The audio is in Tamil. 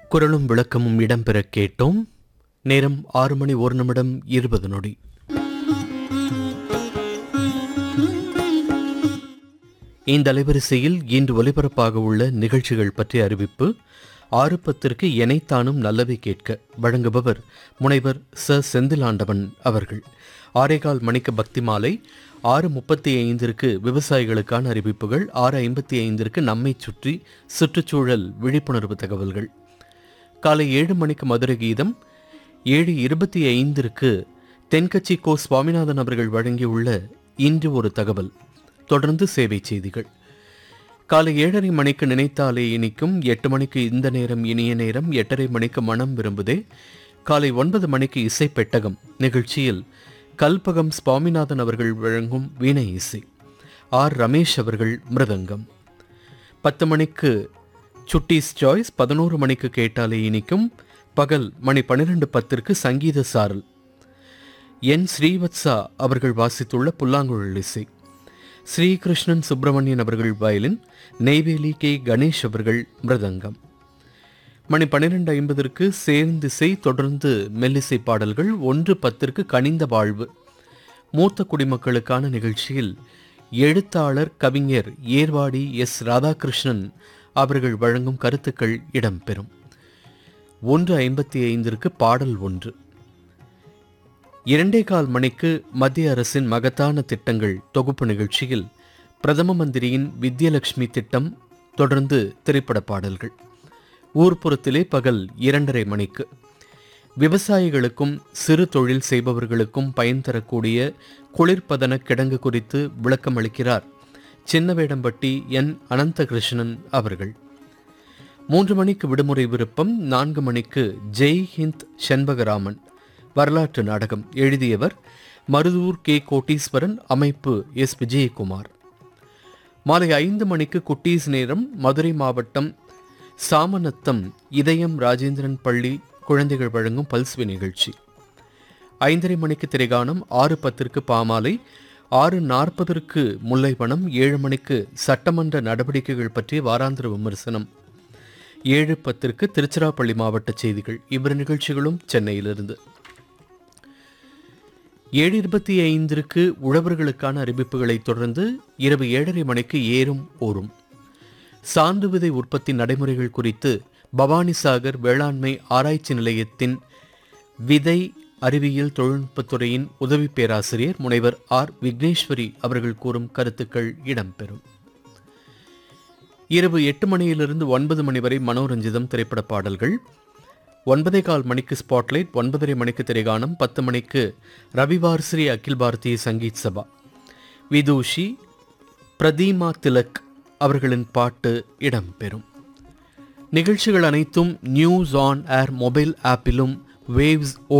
குரலும் விளக்கமும் இடம்பெற கேட்டோம் நேரம் ஆறு மணி ஒரு நிமிடம் இருபது நொடி இந்த அலைவரிசையில் இன்று ஒலிபரப்பாக உள்ள நிகழ்ச்சிகள் பற்றிய அறிவிப்பு ஆறு பத்திற்கு எனைத்தானும் நல்லவை கேட்க வழங்குபவர் முனைவர் ச செந்திலாண்டவன் அவர்கள் ஆரேகால் மணிக்கு பக்தி மாலை ஆறு முப்பத்தி ஐந்திற்கு விவசாயிகளுக்கான அறிவிப்புகள் ஆறு ஐம்பத்தி ஐந்திற்கு நம்மை சுற்றி சுற்றுச்சூழல் விழிப்புணர்வு தகவல்கள் காலை ஏழு மணிக்கு மதுரை கீதம் ஏழு இருபத்தி ஐந்திற்கு தென்கட்சி கோ சுவாமிநாதன் அவர்கள் வழங்கியுள்ள இன்று ஒரு தகவல் தொடர்ந்து சேவை செய்திகள் காலை ஏழரை மணிக்கு நினைத்தாலே இனிக்கும் எட்டு மணிக்கு இந்த நேரம் இனிய நேரம் எட்டரை மணிக்கு மனம் விரும்புதே காலை ஒன்பது மணிக்கு இசை பெட்டகம் நிகழ்ச்சியில் கல்பகம் சுவாமிநாதன் அவர்கள் வழங்கும் வீணை இசை ஆர் ரமேஷ் அவர்கள் மிருதங்கம் பத்து மணிக்கு சுட்டீஸ் சாய்ஸ் பதினோரு மணிக்கு கேட்டாலே இனிக்கும் பகல் மணி பன்னிரெண்டு பத்திற்கு சங்கீத சாரல் என் ஸ்ரீவத்சா அவர்கள் வாசித்துள்ள புல்லாங்குழல் இசை ஸ்ரீகிருஷ்ணன் சுப்பிரமணியன் அவர்கள் வயலின் நெய்வேலி கே கணேஷ் அவர்கள் மிருதங்கம் மணி பன்னிரெண்டு ஐம்பதற்கு சேர்ந்திசை தொடர்ந்து மெல்லிசை பாடல்கள் ஒன்று பத்திற்கு கனிந்த வாழ்வு மூத்த குடிமக்களுக்கான நிகழ்ச்சியில் எழுத்தாளர் கவிஞர் ஏர்வாடி எஸ் ராதாகிருஷ்ணன் அவர்கள் வழங்கும் கருத்துக்கள் இடம்பெறும் ஒன்று ஐம்பத்தி ஐந்திற்கு பாடல் ஒன்று இரண்டே கால் மணிக்கு மத்திய அரசின் மகத்தான திட்டங்கள் தொகுப்பு நிகழ்ச்சியில் பிரதம மந்திரியின் வித்யலட்சுமி திட்டம் தொடர்ந்து திரைப்பட பாடல்கள் ஊர்ப்புறத்திலே பகல் இரண்டரை மணிக்கு விவசாயிகளுக்கும் சிறு தொழில் செய்பவர்களுக்கும் பயன் தரக்கூடிய குளிர்பதன கிடங்கு குறித்து விளக்கம் அளிக்கிறார் சின்னவேடம்பட்டி என் அனந்தகிருஷ்ணன் அவர்கள் மூன்று மணிக்கு விடுமுறை விருப்பம் நான்கு மணிக்கு ஜெய் ஹிந்த் செண்பகராமன் வரலாற்று நாடகம் எழுதியவர் மருதூர் கே கோட்டீஸ்வரன் அமைப்பு எஸ் விஜயகுமார் மாலை ஐந்து மணிக்கு குட்டீஸ் நேரம் மதுரை மாவட்டம் சாமநத்தம் இதயம் ராஜேந்திரன் பள்ளி குழந்தைகள் வழங்கும் பல்ஸ்வி நிகழ்ச்சி ஐந்தரை மணிக்கு திரைகானம் ஆறு பத்திற்கு பாமாலை ஆறு நாற்பதற்கு முல்லைவனம் ஏழு மணிக்கு சட்டமன்ற நடவடிக்கைகள் பற்றிய வாராந்திர விமர்சனம் ஏழு பத்திற்கு திருச்சிராப்பள்ளி மாவட்ட செய்திகள் இவ்விரு நிகழ்ச்சிகளும் சென்னையிலிருந்து ஏழு இருபத்தி ஐந்திற்கு உழவர்களுக்கான அறிவிப்புகளைத் தொடர்ந்து இரவு ஏழரை மணிக்கு ஏறும் ஓரும் சான்று விதை உற்பத்தி நடைமுறைகள் குறித்து பவானிசாகர் வேளாண்மை ஆராய்ச்சி நிலையத்தின் விதை அறிவியல் தொழில்நுட்பத்துறையின் உதவி பேராசிரியர் முனைவர் ஆர் விக்னேஸ்வரி அவர்கள் கூறும் கருத்துக்கள் இடம்பெறும் இரவு எட்டு மணியிலிருந்து ஒன்பது மணி வரை மனோரஞ்சிதம் திரைப்பட பாடல்கள் ஒன்பதே கால் மணிக்கு ஸ்பாட்லைட் ஒன்பதரை மணிக்கு திரைகானம் பத்து மணிக்கு ரவிவார் ஸ்ரீ அகில் பாரதிய சங்கீத் சபா விதூஷி பிரதீமா திலக் அவர்களின் பாட்டு இடம்பெறும் நிகழ்ச்சிகள் அனைத்தும் நியூஸ் ஆன் ஏர் மொபைல் ஆப்பிலும் வேவ்ஸ்